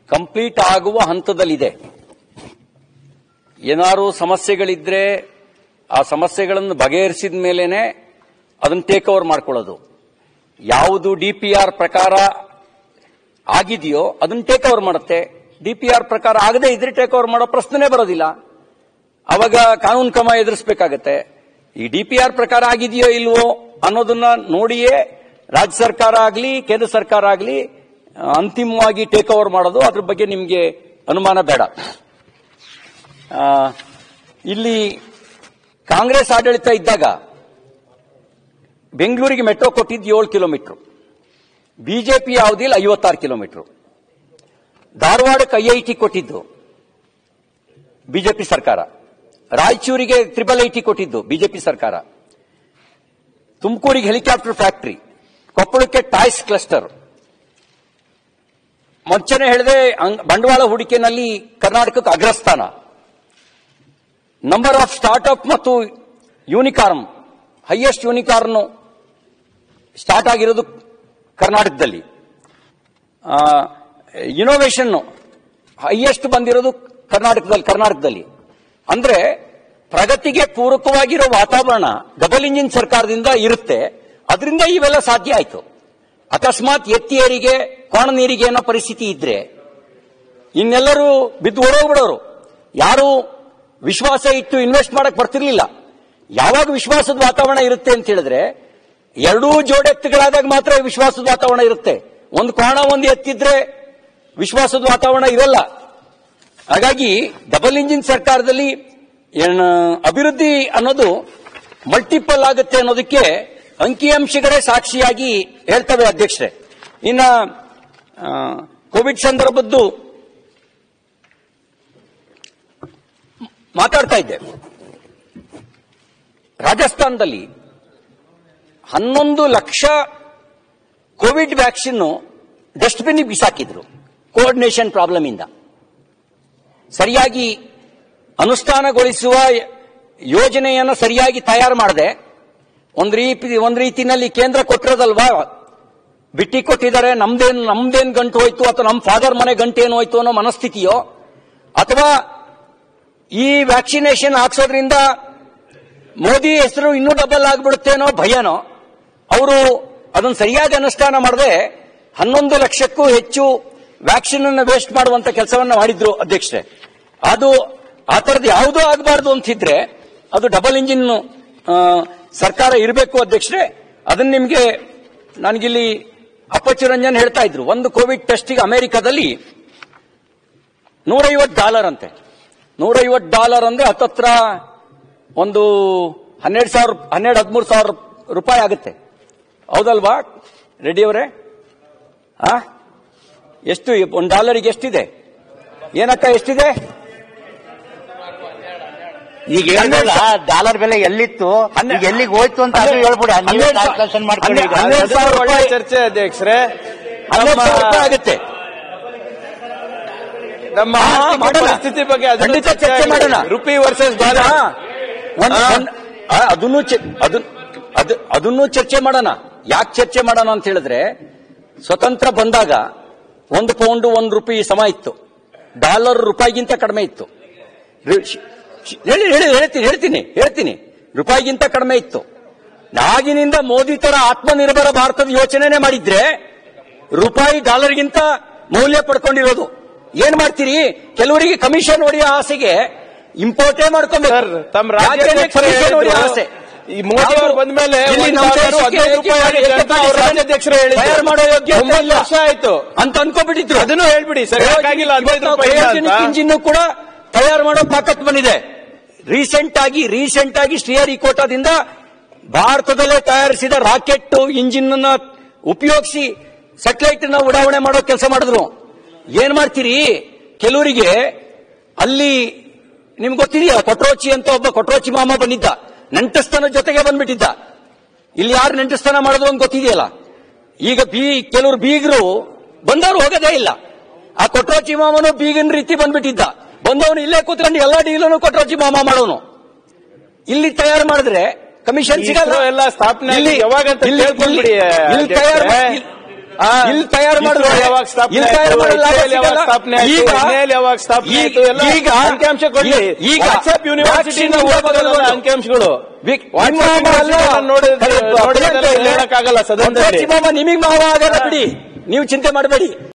Complete ಆಗುವ ಹಂತದಲ್ಲಿದೆ ಏನಾದ್ರು ಸಮಸ್ಯೆಗಳಿದ್ರೆ ಆ ಸಮಸ್ಯೆಗಳನ್ನು ಬಗೆಹರಿಸಿದ ಮೇಲೇನೆ ಅದನ್ನು ಟೇಕ್ ಓವರ್ ಮಾಡ್ಕೊಳ್ಳೋದು ಯಾವುದು ಡಿಪಿಆರ್ ಪ್ರಕಾರ ಆಗಿದೆಯೋ ಅದನ್ನು ಟೇಕ್ ಓವರ್ ಮಾಡುತ್ತೆ ಡಿಪಿಆರ್ ಪ್ರಕಾರ ಆಗದೇ ಇದ್ರೆ ಟೇಕ್ ಓವರ್ ಮಾಡೋ ಪ್ರಶ್ನೆನೇ ಬರೋದಿಲ್ಲ ಅವಾಗ ಕಾನೂನು ಕ್ರಮ ಎದುರಿಸಬೇಕಾಗತ್ತೆ ಈ ಡಿಪಿಆರ್ ಪ್ರಕಾರ ಆಗಿದೆಯೋ ಇಲ್ವೋ ಅನ್ನೋದನ್ನ ನೋಡಿಯೇ ರಾಜ್ಯ ಸರ್ಕಾರ ಆಗಲಿ ಕೇಂದ್ರ ಸರ್ಕಾರ ಆಗಲಿ ಅಂತಿಮವಾಗಿ ಟೇಕ್ ಓವರ್ ಮಾಡೋದು ಅದ್ರ ಬಗ್ಗೆ ನಿಮಗೆ ಅನುಮಾನ ಬೇಡ ಆ, ಇಲ್ಲಿ ಕಾಂಗ್ರೆಸ್ ಆಡಳಿತ ಇದ್ದಾಗ ಬೆಂಗಳೂರಿಗೆ ಮೆಟ್ರೋ ಕೊಟ್ಟಿದ್ದು ಏಳು ಕಿಲೋಮೀಟರ್ ಬಿಜೆಪಿ ಯಾವುದಿಲ್ಲ ಐವತ್ತಾರು ಕಿಲೋಮೀಟರ್ ಧಾರವಾಡಕ್ಕೆ ಐಐಟಿ ಕೊಟ್ಟಿದ್ದು ಬಿಜೆಪಿ ಸರ್ಕಾರ ರಾಯಚೂರಿಗೆ ತ್ರಿಬಲ್ ಐಟಿ ಕೊಟ್ಟಿದ್ದು ಬಿಜೆಪಿ ಸರ್ಕಾರ ತುಮಕೂರಿಗೆ ಹೆಲಿಕಾಪ್ಟರ್ ಫ್ಯಾಕ್ಟರಿ ಕೊಪ್ಪಳಕ್ಕೆ ಟಾಯ್ಸ್ ಕ್ಲಸ್ಟರ್ ಮುಂಚೆನೆ ಹೇಳಿದೆ ಅಂಗ್- ಬಂಡವಾಳ ಹೂಡಿಕೆನಲ್ಲಿ ಕರ್ನಾಟಕಕ್ಕೆ ಅಗ್ರಸ್ಥಾನ ನಂಬರ್ ಆಫ್ ಸ್ಟಾರ್ಟ್ಅಪ್ ಮತ್ತು ಯೂನಿಕಾರ್ಮ್ ಹೈಯೆಸ್ಟ್ ಯೂನಿಕಾರ್ನ್ ಸ್ಟಾರ್ಟ್ ಆಗಿರೋದು ಕರ್ನಾಟಕದಲ್ಲಿ ಇನೋವೇಷನ್ ಹೈಯೆಸ್ಟ್ ಬಂದಿರೋದು ಕರ್ನಾಟಕದಲ್ಲಿ ಕರ್ನಾಟಕದಲ್ಲಿ ಅಂದ್ರೆ ಪ್ರಗತಿಗೆ ಪೂರಕವಾಗಿರೋ ವಾತಾವರಣ ಡಬಲ್ ಇಂಜಿನ್ ಸರ್ಕಾರದಿಂದ ಇರುತ್ತೆ ಅದರಿಂದ ಇವೆಲ್ಲ ಸಾಧ್ಯ ಆಯ್ತು ಅಕಸ್ಮಾತ್ ಎತ್ತಿಯರಿಗೆ ಕೋಣ ನೀರಿಗೆ ಏನೋ ಪರಿಸ್ಥಿತಿ ಇದ್ರೆ ಇನ್ನೆಲ್ಲರೂ ಬಿದ್ದು ಓಡೋಗ್ಬಿಡೋರು ಯಾರು ವಿಶ್ವಾಸ ಇಟ್ಟು ಇನ್ವೆಸ್ಟ್ ಮಾಡಕ್ ಬರ್ತಿರ್ಲಿಲ್ಲ ಯಾವಾಗ ವಿಶ್ವಾಸದ ವಾತಾವರಣ ಇರುತ್ತೆ ಅಂತ ಹೇಳಿದ್ರೆ ಎರಡೂ ಜೋಡೆತ್ತುಗಳಾದಾಗ ಮಾತ್ರ ವಿಶ್ವಾಸದ ವಾತಾವರಣ ಇರುತ್ತೆ ಒಂದು ಕೋಣ ಒಂದು ಎತ್ತಿದ್ರೆ ವಿಶ್ವಾಸದ ವಾತಾವರಣ ಇರಲ್ಲ ಹಾಗಾಗಿ ಡಬಲ್ ಇಂಜಿನ್ ಸರ್ಕಾರದಲ್ಲಿ ಏನ್ ಅಭಿವೃದ್ಧಿ ಅನ್ನೋದು ಮಲ್ಟಿಪಲ್ ಆಗುತ್ತೆ ಅನ್ನೋದಕ್ಕೆ ಅಂಕಿಅಂಶಗಳೇ ಸಾಕ್ಷಿಯಾಗಿ ಹೇಳ್ತವೆ ಅಧ್ಯಕ್ಷರೇ ಇನ್ನ ಆ, ಕೋವಿಡ್ ಸಂದರ್ಭದ್ದು ಮಾತಾಡ್ತಾ ಇದ್ದೆ ರಾಜಸ್ಥಾನದಲ್ಲಿ ಹನ್ನೊಂದು ಲಕ್ಷ ಕೋವಿಡ್ ವ್ಯಾಕ್ಸಿನ್ ಡಸ್ಟ್ಬಿನ್ ಬಿಸಾಕಿದ್ರು ಕೋಆರ್ಡಿನೇಷನ್ ಪ್ರಾಬ್ಲಮ್ ಇಂದ ಸರಿಯಾಗಿ ಅನುಷ್ಠಾನಗೊಳಿಸುವ ಯೋಜನೆಯನ್ನು ಸರಿಯಾಗಿ ತಯಾರು ಮಾಡದೆ ಒಂದು ರೀತಿ ಒಂದು ರೀತಿನಲ್ಲಿ ಕೇಂದ್ರ ಕೊಟ್ಟಿರೋದಲ್ವಾ ಬಿಟ್ಟಿ ಕೊಟ್ಟಿದ್ದಾರೆ ನಮ್ದೇನ್ ನಮ್ದೇನ್ ಗಂಟು ಹೋಯ್ತು ಅಥವಾ ನಮ್ಮ ಫಾದರ್ ಮನೆ ಗಂಟು ಏನು ಹೋಯ್ತು ಅನ್ನೋ ಮನಸ್ಥಿತಿಯೋ ಅಥವಾ ಈ ವ್ಯಾಕ್ಸಿನೇಷನ್ ಹಾಕ್ಸೋದ್ರಿಂದ ಮೋದಿ ಹೆಸರು ಇನ್ನೂ ಡಬಲ್ ಆಗ್ಬಿಡುತ್ತೆ ಅನ್ನೋ ಭಯನೋ ಅವರು ಅದನ್ನು ಸರಿಯಾಗಿ ಅನುಷ್ಠಾನ ಮಾಡದೆ ಹನ್ನೊಂದು ಲಕ್ಷಕ್ಕೂ ಹೆಚ್ಚು ವ್ಯಾಕ್ಸಿನ್ ಅನ್ನು ವೇಸ್ಟ್ ಮಾಡುವಂತ ಕೆಲಸವನ್ನ ಮಾಡಿದ್ರು ಅಧ್ಯಕ್ಷರೇ ಅದು ಆ ತರದ್ದು ಯಾವುದೂ ಆಗಬಾರ್ದು ಅಂತಿದ್ರೆ ಅದು ಡಬಲ್ ಇಂಜಿನ್ ಆ, ಸರ್ಕಾರ ಇರಬೇಕು ಅಧ್ಯಕ್ಷರೇ ಅದನ್ನ ನಿಮಗೆ ನನಗಿಲ್ಲಿ ಅಪ್ಪಚ್ಚು ರಂಜನ್ ಹೇಳ್ತಾ ಇದ್ರು ಒಂದು ಕೋವಿಡ್ ಟೆಸ್ಟಿಗೆ ಅಮೆರಿಕದಲ್ಲಿ ನೂರೈವತ್ತು ಡಾಲರ್ ಅಂತೆ ನೂರೈವತ್ತು ಡಾಲರ್ ಅಂದ್ರೆ ಹತ್ತತ್ರ ಒಂದು ಹನ್ನೆರಡು ಸಾವಿರ ಹನ್ನೆರಡು ಹದಿಮೂರು ಸಾವಿರ ರೂಪಾಯಿ ಆಗುತ್ತೆ ಹೌದಲ್ವಾ ರೆಡ್ಡಿ ಅವರೇ ಆ ಎಷ್ಟು ಒಂದು ಡಾಲರಿಗೆ ಎಷ್ಟಿದೆ ಏನಕ್ಕ ಎಷ್ಟಿದೆ ಈಗ ಹೇಳಿದ್ರಲ್ಲ ಡಾಲರ್ ಬೆಲೆ ಎಲ್ಲಿತ್ತು ಈಗ ಎಲ್ಲಿಗೆ ಹೋಯ್ತು ಅಂತ ಅದು ಹೇಳ್ಬಿಡಿ ನೀವೇ ಹನ್ನೆರಡು ಸಾವಿರ- ಕ್ಯಾಲ್ಕುಲೇಷನ್ ಮಾಡ್ಕೊಳ್ಳಿ ಈಗ. ಹನ್ನೆರಡು ಅದು ಸಾವಿರ ಒಳ್ಳೆ ರೂಪಾಯಿ- ಚರ್ಚೆ ಅಧ್ಯಕ್ಷರೇ ಹನ್ನೆರಡು ನಮ್ಮ ಸಾವಿರ ರೂಪಾಯಿ ಆಗುತ್ತೆ ನಮ್ಮ ಹಾ, ಆರ್ಥಿಕ ಮಾಡೋಣ. ಪರಿಸ್ಥಿತಿ ಬಗ್ಗೆ ಅದನ್ನು ಖಂಡಿತ ಚರ್ಚೆ ಚರ್ಚೆ ಆಗಿದೆ. ಮಾಡೋಣ. ರುಪಿ ವರ್ಸಸ್ ಈಗ ಡಾಲರ್ ಒಂದ್- ಆ. ಒಂದ್- ಆ, ಅದನ್ನು ಚೆ- ಅದನ್- ಅದು ಅದನ್ನು ಚರ್ಚೆ ಮಾಡೋಣ ಯಾಕೆ ಚರ್ಚೆ ಮಾಡೋಣ ಅಂತ ಹೇಳಿದ್ರೆ ಸ್ವತಂತ್ರ ಬಂದಾಗ ಒಂದು ಪೌಂಡ್ ಒಂದು ರೂಪಾಯಿ ಸಮ ಇತ್ತು ಡಾಲರ್ ರೂಪಾಯಿಗಿಂತ ಕಡಿಮೆ ಇತ್ತು ರಿ- ಶ್- ಶ್- ಹೇಳಿ ಹೇಳಿ ಹೇಳ್ತೀನಿ ಹೇಳ್ತೀನಿ ಹೇಳ್ತೀನಿ ರೂಪಾಯಿಗಿಂತ ಕಡಿಮೆ ಇತ್ತು ಆಗಿನಿಂದ ಮೋದಿ ತರ ಆತ್ಮನಿರ್ಭರ ಭಾರತದ ಯೋಚನೆನೇ ಮಾಡಿದ್ರೆ ರೂಪಾಯಿ ಡಾಲರ್ಗಿಂತ ಮೌಲ್ಯ ಪಡ್ಕೊಂಡಿರೋದು ಏನ್ ಮಾಡ್ತೀರಿ ಕೆಲವರಿಗೆ ಕಮಿಷನ್ ಹೊಡೆಯೋ ಆಸೆಗೆ ಇಂಪೋರ್ಟೇ ಮಾಡ್ಕೊಬೇಕು ಸರ್ ತಮ್ಮ ಯಾಕೆ ರಾಜ್ಯಾಧ್ಯಕ್ಷರು commission ಹೊಡೆಯೋ ಹೇಳಿದ್ರು, ಆಸೆ ಈ ಮೋದಿ ಅವರು ಬಂದ ಮೇಲೆ ಇಲ್ಲಿ ನಮ್ಮ ದೇಶಕ್ಕೆ ರಾಜ್ಯಾಧ್ಯಕ್ಷರು ಹೇಳಿದ್ರು ತಯಾರು ಮಾಡೋ ಯೋಗ್ಯತೆ ಒಂಬತ್ತು ಇಲ್ಲ. ವರ್ಷ ಆಯ್ತು ಅಂತ ಅನ್ಕೋಬಿಟ್ಟಿದ್ರು ಅದನ್ನು ಹೇಳ್ಬಿಡಿ ಸರ್ ಯಾಕಾಗಿಲ್ಲ ಹದಿನೈದು ರೂಪಾಯಿ ಇಲ್ಲ ಅಂತ ಇಂಜಿನ್ ಕೂಡ ತಯಾರು ಮಾಡೋ ತಾಕತ್ ಬಂದಿದೆ ರೀಸೆಂಟ್ ಆಗಿ ರೀಸೆಂಟ್ ಆಗಿ ಶ್ರೀಹರಿಕೋಟಾದಿಂದ ಭಾರತದಲ್ಲೇ ತಯಾರಿಸಿದ ರಾಕೆಟ್ ಇಂಜಿನ್ ಅನ್ನ ಉಪಯೋಗಿಸಿ ಸೆಟಲೈಟ್ ನ ಉಡಾವಣೆ ಮಾಡೋ ಕೆಲಸ ಮಾಡಿದ್ರು ಏನ್ ಮಾಡ್ತೀರಿ ಕೆಲವರಿಗೆ ಅಲ್ಲಿ ನಿಮ್ಗೆ ಗೊತ್ತಿದೆಯಾ ಕೊಟ್ರೋಚಿ ಅಂತ ಒಬ್ಬ ಕೊಟ್ರೋಚಿ ಮಾಮ ಬಂದಿದ್ದ ನೆಂಟಸ್ಥಾನ ಜೊತೆಗೆ ಬಂದ್ಬಿಟ್ಟಿದ್ದ ಇಲ್ಲಿ ಯಾರು ನೆಂಟಸ್ಥಾನ ಮಾಡೋದು ಅಂತ ಗೊತ್ತಿದೆಯಲ್ಲ ಈಗ ಬೀ ಕೆಲವರು ಬೀಗರು ಬಂದವರು ಹೋಗೋದೇ ಇಲ್ಲ ಆ ಕೊಟ್ರೋಚಿ ಮಾಮನು ಬೀಗನ್ ರೀತಿ ಬಂದ್ಬಿಟ್ಟಿದ್ದ ಬಂದವನು ಇಲ್ಲೇ ಕೂತ್ಕೊಂಡು ಎಲ್ಲಾ ಡೀಲನು ಕೊಟ್ರೋಚಿ ಮಾಮ ಮಾಡೋನು ಇಲ್ಲಿ ತಯಾರು ಮಾಡಿದ್ರೆ ಕಮಿಷನ್ ಈ ಸಿಗಲ್ಲ ಇಸ್ರೋ ಎಲ್ಲ ಸ್ಥಾಪನೆ ಆಗಿ ಇಲ್ಲಿ ಯಾವಾಗಂತ ಇಲ್ಲಿ- ಕೇಳ್ಕೊಂಡ್ಬಿಡಿ, ಇಲ್ಲಿ- ಇಲ್ಲಿ ತಯಾರು ಅಧ್ಯಕ್ಷರೇ. ಮಾಡಿ- ಆ, ಇಲ್ಲಿ ತಯಾರು ಮಾಡಿದ್ರು ಇಸ್ರೋ ಯಾವಾಗ ಸ್ಥಾಪನೆ ಇಲ್ಲಿ ತಯಾರು ಆಯ್ತು, ಮಾಡಲು ಲಾಭ ಇಸ್ರೇಲ್ ಯಾವಾಗ ಸಿಗಲ್ಲ. ಸ್ಥಾಪನೆ ಆಯ್ತು, ಈಗ ಇಸ್ರೇಲ್ ಯಾವಾಗ ಸ್ಥಾಪನೆ ಈಗ- ಆಯ್ತು, ಎಲ್ಲ ಈಗ ಅಂಕಿಅಂಶ ಕೊಡ್ಲಿ. ಈಗ ವಾಟ್ಸ್ಆಪ್ ಯೂನಿವರ್ಸಿಟಿಯಿಂದ vaccine ಓದ್ಬೋದಲ್ಲ ಓದ್ಬೋದು. ಅಂಕಿಅಂಶಗಳು ವಿ- ವಾಟ್ಸ್ಆಪ್ ನಿಮ್ಮ ಮಾವ ಅಲ್ಲ. ಯೂನಿವರ್ಸಿಟಿಗಳನ್ನ ನೋಡಿದ್ರೆ- ಕರೆ- ನೋಡಿದ್ರೆ ಪ್ರಿಯಾಂಕ ಹೇಳಕ್ಕಾಗಲ್ಲ ಸದನದಲ್ಲಿ ಒಬ್ಬ ಚಿಮ್ಮಮ್ಮ ನಿಮಗೆ ಮಾವ ಆಗಲ್ಲ ಬಿಡಿ ನೀವು ಚಿಂತೆ ಮಾಡಬೇಡಿ